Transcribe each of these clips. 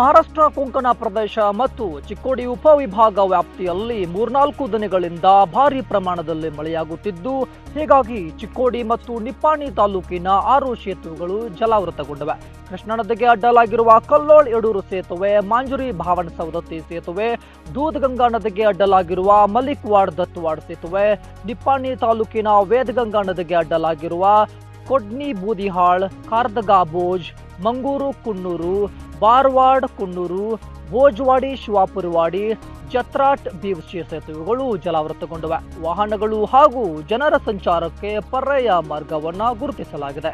ಮಹಾರಾಷ್ಟ್ರ ಕೊಂಕಣ ಪ್ರದೇಶ ಮತ್ತು ಚಿಕ್ಕೋಡಿ ಉಪವಿಭಾಗ ವ್ಯಾಪ್ತಿಯಲ್ಲಿ ಮೂರ್ನಾಲ್ಕು ದಿನಗಳಿಂದ ಭಾರಿ ಪ್ರಮಾಣದಲ್ಲಿ ಮಳೆಯಾಗುತ್ತಿದ್ದು ಹೀಗಾಗಿ ಚಿಕ್ಕೋಡಿ ಮತ್ತು ನಿಪ್ಪಾಣಿ ತಾಲೂಕಿನ ಆರು ಸೇತುವೆಗಳು ಜಲಾವೃತಗೊಂಡಿವೆ ಕೃಷ್ಣಾ ನದಿಗೆ ಅಡ್ಡಲಾಗಿರುವ ಕಲ್ಲೋಳ್ ಯಡೂರು ಸೇತುವೆ ಮಾಂಜುರಿ ಭಾವನ ಸವದತ್ತಿ ಸೇತುವೆ ದೂದ್ಗಂಗಾ ನದಿಗೆ ಅಡ್ಡಲಾಗಿರುವ ಮಲಿಕ್ವಾಡ್ ದತ್ತವಾಡ್ ಸೇತುವೆ ನಿಪ್ಪಾಣಿ ತಾಲೂಕಿನ ವೇದಗಂಗಾ ನದಿಗೆ ಅಡ್ಡಲಾಗಿರುವ ಕೊಡ್ನಿ ಬೂದಿಹಾಳ್ ಕಾರ್ದಗಾ ಬೋಜ್ ಮಂಗೂರು ಕುನ್ನೂರು ಬಾರ್ವಾಡ್ ಕುನ್ನೂರು ಭೋಜ್ವಾಡಿ ಶಿವಾಪುರವಾಡಿ ಜತ್ರಾಟ್ ಬೀವ್ಸಿ ಸೇತುವೆಗಳು ಜಲಾವೃತಗೊಂಡಿವೆ ವಾಹನಗಳು ಹಾಗೂ ಜನರ ಸಂಚಾರಕ್ಕೆ ಪರ್ಯಾಯ ಮಾರ್ಗವನ್ನ ಗುರುತಿಸಲಾಗಿದೆ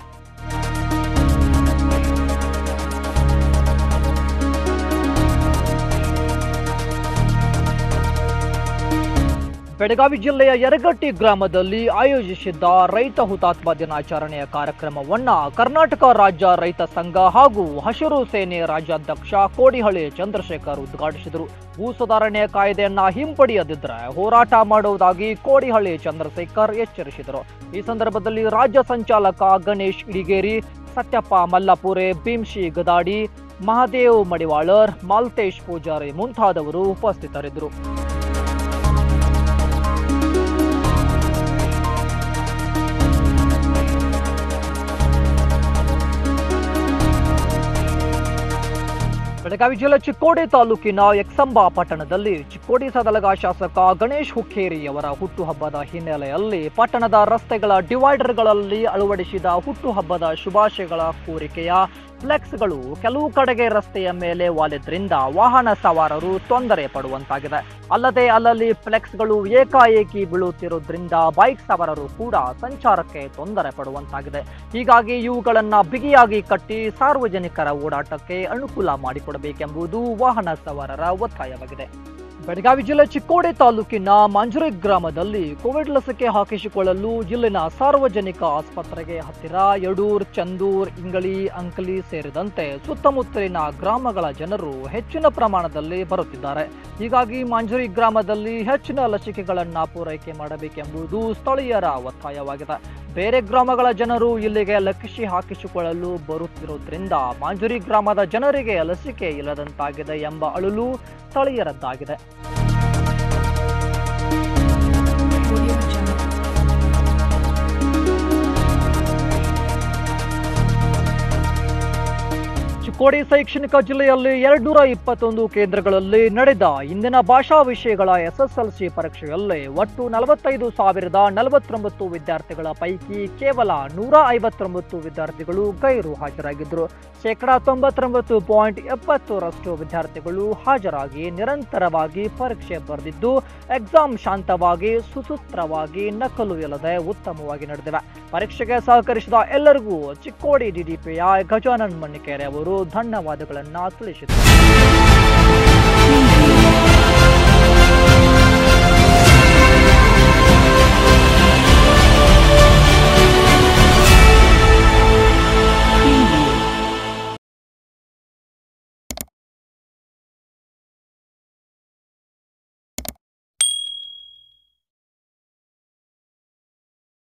ಬೆಳಗಾವಿ ಜಿಲ್ಲೆಯ ಯರಗಟ್ಟಿ ಗ್ರಾಮದಲ್ಲಿ ಆಯೋಜಿಸಿದ್ದ ರೈತ ಹುತಾತ್ಮ ದಿನಾಚರಣೆಯ ಕಾರ್ಯಕ್ರಮವನ್ನ ಕರ್ನಾಟಕ ರಾಜ್ಯ ರೈತ ಸಂಘ ಹಾಗೂ ಹಸಿರು ಸೇನೆ ರಾಜ್ಯಾಧ್ಯಕ್ಷ ಕೋಡಿಹಳ್ಳಿ ಚಂದ್ರಶೇಖರ್ ಉದ್ಘಾಟಿಸಿದರು ಭೂ ಸುಧಾರಣೆ ಕಾಯ್ದೆಯನ್ನ ಹಿಂಪಡೆಯದಿದ್ದರೆ ಹೋರಾಟ ಮಾಡುವುದಾಗಿ ಕೋಡಿಹಳ್ಳಿ ಚಂದ್ರಶೇಖರ್ ಎಚ್ಚರಿಸಿದರು ಈ ಸಂದರ್ಭದಲ್ಲಿ ರಾಜ್ಯ ಸಂಚಾಲಕ ಗಣೇಶ್ ಇಡಿಗೇರಿ ಸತ್ಯಪ್ಪ ಮಲ್ಲಪುರೆ ಭೀಮ್ಶಿ ಗದಾಡಿ ಮಹಾದೇವ್ ಮಡಿವಾಳರ್ ಮಾಲ್ತೇಶ್ ಪೂಜಾರಿ ಮುಂತಾದವರು ಉಪಸ್ಥಿತರಿದ್ದರು ಬೆಳಗಾವಿ ಜಿಲ್ಲೆ ಚಿಕ್ಕೋಡಿ ತಾಲೂಕಿನ ಯಕ್ಷಂಬ ಪಟ್ಟಣದಲ್ಲಿ ಚಿಕ್ಕೋಡಿ ಸದಲಗ ಶಾಸಕ ಗಣೇಶ್ ಹುಕ್ಕೇರಿಯವರ ಹುಟ್ಟುಹಬ್ಬದ ಹಿನ್ನೆಲೆಯಲ್ಲಿ ಪಟ್ಟಣದ ರಸ್ತೆಗಳ ಡಿವೈಡರ್ಗಳಲ್ಲಿ ಅಳವಡಿಸಿದ ಹುಟ್ಟುಹಬ್ಬದ ಶುಭಾಶಯಗಳ ಕೋರಿಕೆಯ ಫ್ಲೆಕ್ಸ್ಗಳು ಕೆಲವು ಕಡೆಗೆ ರಸ್ತೆಯ ಮೇಲೆ ವಾಲಿದ್ರಿಂದ ವಾಹನ ಸವಾರರು ತೊಂದರೆ ಪಡುವಂತಾಗಿದೆ ಅಲ್ಲದೆ ಅಲ್ಲಲ್ಲಿ ಫ್ಲೆಕ್ಸ್ಗಳು ಏಕಾಏಕಿ ಬೀಳುತ್ತಿರುವುದರಿಂದ ಬೈಕ್ ಸವಾರರು ಕೂಡ ಸಂಚಾರಕ್ಕೆ ತೊಂದರೆ ಪಡುವಂತಾಗಿದೆ ಹೀಗಾಗಿ ಇವುಗಳನ್ನ ಬಿಗಿಯಾಗಿ ಕಟ್ಟಿ ಸಾರ್ವಜನಿಕರ ಓಡಾಟಕ್ಕೆ ಅನುಕೂಲ ಮಾಡಿಕೊಡಬೇಕೆಂಬುದು ವಾಹನ ಸವಾರರ ಒತ್ತಾಯವಾಗಿದೆ ಬೆಳಗಾವಿ ಜಿಲ್ಲೆ ಚಿಕ್ಕೋಡಿ ತಾಲೂಕಿನ ಮಾಂಜುರಿ ಗ್ರಾಮದಲ್ಲಿ ಕೋವಿಡ್ ಲಸಿಕೆ ಹಾಕಿಸಿಕೊಳ್ಳಲು ಜಿಲ್ಲೆನ ಸಾರ್ವಜನಿಕ ಆಸ್ಪತ್ರೆಗೆ ಹತ್ತಿರ ಯಡೂರ್ ಚಂದೂರ್ ಇಂಗಳಿ ಅಂಕಲಿ ಸೇರಿದಂತೆ ಸುತ್ತಮುತ್ತಲಿನ ಗ್ರಾಮಗಳ ಜನರು ಹೆಚ್ಚಿನ ಪ್ರಮಾಣದಲ್ಲಿ ಬರುತ್ತಿದ್ದಾರೆ ಹೀಗಾಗಿ ಮಾಂಜುರಿ ಗ್ರಾಮದಲ್ಲಿ ಹೆಚ್ಚಿನ ಲಸಿಕೆಗಳನ್ನ ಪೂರೈಕೆ ಮಾಡಬೇಕೆಂಬುದು ಸ್ಥಳೀಯರ ಒತ್ತಾಯವಾಗಿದೆ ಬೇರೆ ಗ್ರಾಮಗಳ ಜನರು ಇಲ್ಲಿಗೆ ಲಸಿಕೆ ಹಾಕಿಸಿಕೊಳ್ಳಲು ಬರುತ್ತಿರುವುದರಿಂದ ಮಾಂಜುರಿ ಗ್ರಾಮದ ಜನರಿಗೆ ಲಸಿಕೆ ಇಲ್ಲದಂತಾಗಿದೆ ಎಂಬ ಅಳಲು ಸ್ಥಳೀಯರದ್ದಾಗಿದೆ Audio Jungle. ಚಿಕ್ಕೋಡಿ ಶೈಕ್ಷಣಿಕ ಜಿಲ್ಲೆಯಲ್ಲಿ ಎರಡ್ನೂರ ಇಪ್ಪತ್ತೊಂದು ಕೇಂದ್ರಗಳಲ್ಲಿ ನಡೆದ ಇಂದಿನ ಭಾಷಾ ವಿಷಯಗಳ ಎಸ್ಎಸ್ಎಲ್ಸಿ ಪರೀಕ್ಷೆಯಲ್ಲಿ ಒಟ್ಟು ನಲವತ್ತೈದು ಸಾವಿರದ ನಲವತ್ತೊಂಬತ್ತು ವಿದ್ಯಾರ್ಥಿಗಳ ಪೈಕಿ ಕೇವಲ ನೂರ ಐವತ್ತೊಂಬತ್ತು ವಿದ್ಯಾರ್ಥಿಗಳು ಗೈರು ಹಾಜರಾಗಿದ್ದರು ಶೇಕಡಾ ತೊಂಬತ್ತೊಂಬತ್ತು ಪಾಯಿಂಟ್ ಎಪ್ಪತ್ತರಷ್ಟು ವಿದ್ಯಾರ್ಥಿಗಳು ಹಾಜರಾಗಿ ನಿರಂತರವಾಗಿ ಪರೀಕ್ಷೆ ಬರೆದಿದ್ದು ಎಕ್ಸಾಮ್ ಶಾಂತವಾಗಿ ಸುಸೂತ್ರವಾಗಿ ನಕಲು ಇಲ್ಲದೆ ಉತ್ತಮವಾಗಿ ನಡೆದಿವೆ ಪರೀಕ್ಷೆಗೆ ಸಹಕರಿಸಿದ ಎಲ್ಲರಿಗೂ ಚಿಕ್ಕೋಡಿ ಡಿಡಿಪಿಯ ಗಜಾನನ್ ಮಣ್ಣಿಕೆರೆ ಅವರು ಧನ್ಯವಾದಗಳನ್ನ ತಿಳಿಸಿದರು